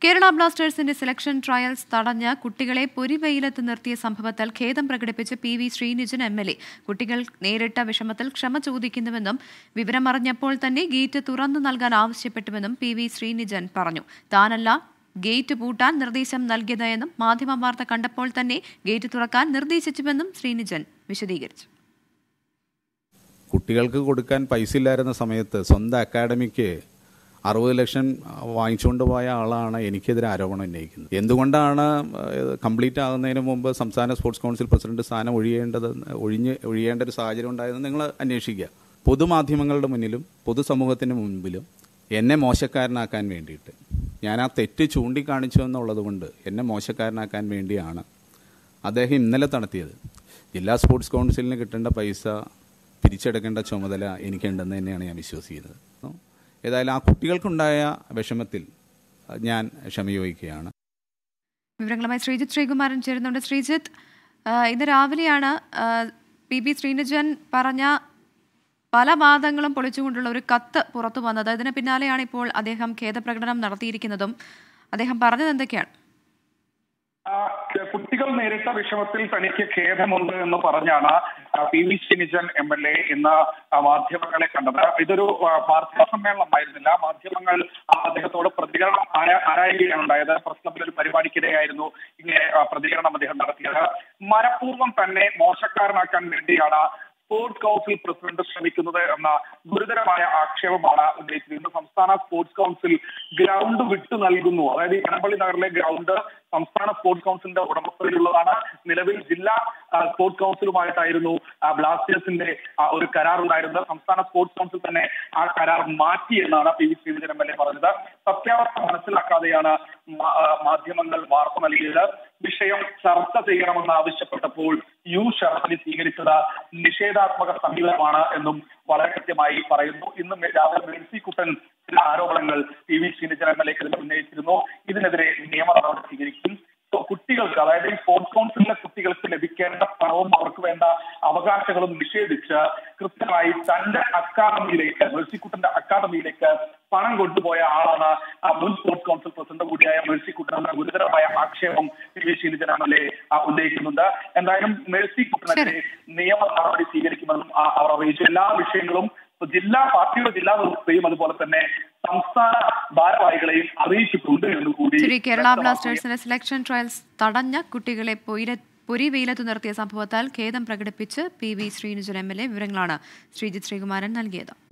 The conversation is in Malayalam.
കേരള ബ്ലാസ്റ്റേഴ്സിന്റെ സെലക്ഷൻ ട്രയൽസ് തടഞ്ഞ് കുട്ടികളെ പൊരിവെയിലത്ത് നിർത്തിയ സംഭവത്തിൽ ഖേദം പ്രകടിപ്പിച്ച് P V Sreenijan M L A കുട്ടികൾ നേരിട്ട വിഷമത്തിൽ ക്ഷമ ചോദിക്കുന്നുവെന്നും വിവരമറിഞ്ഞപ്പോൾ തന്നെ ഗേറ്റ് തുറന്നു നൽകാൻ ആവശ്യപ്പെട്ടുവെന്നും പി വി ശ്രീനിജൻ പറഞ്ഞു താനല്ല ഗേറ്റ് പൂട്ടാൻ നിർദ്ദേശം നൽകിയത് എന്നും മാധ്യമ വാർത്ത കണ്ടപ്പോൾ തന്നെ ഗേറ്റ് തുറക്കാൻ നിർദ്ദേശിച്ചുവെന്നും ശ്രീനിജൻ വിശദീകരിച്ചു കുട്ടികൾക്ക് കൊടുക്കാൻ പൈസ ഇല്ലായിരുന്ന സമയത്ത് സ്വന്തം അക്കാഡമിക്ക് അറുപത് ലക്ഷം വാങ്ങിച്ചുകൊണ്ട് പോയ ആളാണ് എനിക്കെതിരെ ആരോപണം ഉന്നയിക്കുന്നത് എന്തുകൊണ്ടാണ് കംപ്ലീറ്റ് ആകുന്നതിന് മുമ്പ് സംസ്ഥാന സ്പോർട്സ് കൗൺസിൽ പ്രസിഡന്റ് സ്ഥാനം ഒഴിയേണ്ടത് ഒഴിഞ്ഞ് ഒഴിയേണ്ട ഒരു സാഹചര്യം ഉണ്ടായതെന്ന് നിങ്ങൾ അന്വേഷിക്കുക പൊതുമാധ്യമങ്ങളുടെ മുന്നിലും പൊതുസമൂഹത്തിന് മുൻപിലും എന്നെ മോശക്കാരനാക്കാൻ വേണ്ടിയിട്ട് ഞാൻ ആ തെറ്റ് ചൂണ്ടിക്കാണിച്ചു എന്നുള്ളത് കൊണ്ട് എന്നെ മോശക്കാരനാക്കാൻ വേണ്ടിയാണ് അദ്ദേഹം ഇന്നലെ നടത്തിയത് ജില്ലാ സ്പോർട്സ് കൗൺസിലിന് കിട്ടേണ്ട പൈസ പിരിച്ചെടുക്കേണ്ട ചുമതല എനിക്കുണ്ടെന്ന് തന്നെയാണ് ഞാൻ വിശ്വസിക്കുന്നത് ഏതായാലും ആ കുട്ടികൾക്കുണ്ടായ വിഷമത്തിൽ ഞാൻ ക്ഷമ ചോദിക്കുകയാണ് വിവരങ്ങളുമായി ശ്രീജിത്ത് ശ്രീകുമാരൻ ചേരുന്നുണ്ട് ശ്രീജിത്ത് ആ, ഇന്ന് രാവിലെയാണ് ആ, പി ബി ശ്രീനിജൻ പറഞ്ഞ പല വാദങ്ങളും പൊളിച്ചുകൊണ്ടുള്ള ഒരു കത്ത് പുറത്തു വന്നത് ഇതിന് പിന്നാലെയാണ് ഇപ്പോൾ അദ്ദേഹം ഖേദപ്രകടനം നടത്തിയിരിക്കുന്നതും അദ്ദേഹം പറഞ്ഞത് എന്തൊക്കെയാണ് ആ, കുട്ടികൾ നേരിട്ട വിഷമത്തിൽ തനിക്ക് ഖേദമുണ്ട് എന്ന് പറഞ്ഞാണ് ആ, P V Sreenijan M L A ഇന്ന് ആ, മാധ്യമങ്ങളെ കണ്ടത് ഇതൊരു ആ, വാർത്താ സമ്മേളനമായിരുന്നില്ല മാധ്യമങ്ങൾ ആ, അദ്ദേഹത്തോട് പ്രതികരണം ആരാ- ആരായുകയാണ് ഉണ്ടായത് പ്രസ് ക്ലബിൽ ഒരു പരിപാടിക്കിടെയായിരുന്നു ഇങ്ങനെ ആ, പ്രതികരണം അദ്ദേഹം നടത്തിയത് മനഃപൂർവ്വം തന്നെ മോശക്കാരനാക്കാൻ വേണ്ടിയാണ് സ്പോർട്സ് കൗൺസിൽ പ്രസിഡന്റ് ശ്രമിക്കുന്നത് എന്ന ഗുരുതരമായ ആക്ഷേപമാണ് ഉന്നയിച്ചിരിക്കുന്നത് സംസ്ഥാന സ്പോർട്സ് കൗൺസിൽ ഗ്രൗണ്ട് വിട്ടു നൽകുന്നു അതായത് ഈ കടപ്പള്ളി നഗറിലെ ഗ്രൗണ്ട് സംസ്ഥാന സ്പോർട്സ് കൗൺസിലിന്റെ ഉടമസ്ഥതയിലുള്ളതാണ് നിലവിൽ ജില്ലാ ആ, സ്പോർട്സ് കൗൺസിലുമായിട്ടായിരുന്നു ആ, ബ്ലാസ്റ്റേഴ്സിന്റെ ആ, ഒരു കരാർ ഉണ്ടായിരുന്നത് സംസ്ഥാന സ്പോർട്സ് കൗൺസിൽ തന്നെ ആ കരാർ മാറ്റി എന്നാണ് P V Sreedharan M L A പറഞ്ഞത് സത്യാവസ്ഥ മനസ്സിലാക്കാതെയാണ് മാ- ആ, മാധ്യമങ്ങൾ വാർത്ത നൽകിയത് വിഷയം ചർച്ച ചെയ്യണമെന്ന് ആവശ്യപ്പെട്ടപ്പോൾ യു ഷറഫലി സ്വീകരിച്ചത് നിഷേധാത്മക സമീപനമാണ് എന്നും വളരെ കൃത്യമായി പറയുന്നു ഇന്ന് മെ- രാവിലെ മേഴ്സി കുട്ടൻ ചില ആരോപണങ്ങൾ പി വി ശ്രീനിജൻ എം എൽ എക്കെതിരെ ഉന്നയിച്ചിരുന്നു ഇതിനെതിരെ നിയമ നടപടി സ്വീകരിക്കും സോ കുട്ടികൾക്ക് അതായത് ഈ സ്പോർട്സ് കൗൺസിലിലെ കുട്ടികൾക്ക് ലഭിക്കേണ്ട പണവും അവർക്ക് വേണ്ട അവകാശങ്ങളും നിഷേധിച്ച് കൃത്യമായി തന്റെ അക്കാദമിയിലേക്ക് മേഴ്സിക്കുട്ടന്റെ അക്കാദമിയിലേക്ക് പണം കൊണ്ടുപോയ ആളാണ് ആ മുൻ സ്പോർട്സ് കൗൺസിൽ പ്രസിഡന്റ് കൂടിയായ മേഴ്സിക്കുട്ടൻ എന്ന ഗുരുതരമായ ആക്ഷേപം P V Sreenijan M L A ഉന്നയിക്കുന്നുണ്ട് എന്തായാലും മേഴ്സിക്കുട്ടനെതിരെ നിയമ നടപടി സ്വീകരിക്കുമെന്നും ആ, അവർ അറിയിച്ചു എല്ലാ വിഷയങ്ങളും ജില്ലാ പാർട്ടിയുടെ ജില്ലാ നേതൃത്വത്തെയും അതുപോലെ തന്നെ സംസ്ഥാന ഭാരവാഹികളെയും അറിയിച്ചിട്ടുണ്ട് എന്ന് കൂടി ശരി കേരള വ്യക്തമാക്കുകയും ബ്ലാസ്റ്റേഴ്സിന്റെ സെലക്ഷൻ ട്രയൽസ് തടഞ്ഞ കുട്ടികളെ പൊയിര പൊരിവെയിലത്ത് നിർത്തിയ സംഭവത്താൽ ഖേദം പ്രകടിപ്പിച്ച് P V Sreenijan M L A വിവരങ്ങളാണ് ശ്രീജിത്ത് ശ്രീകുമാരൻ നൽകിയത്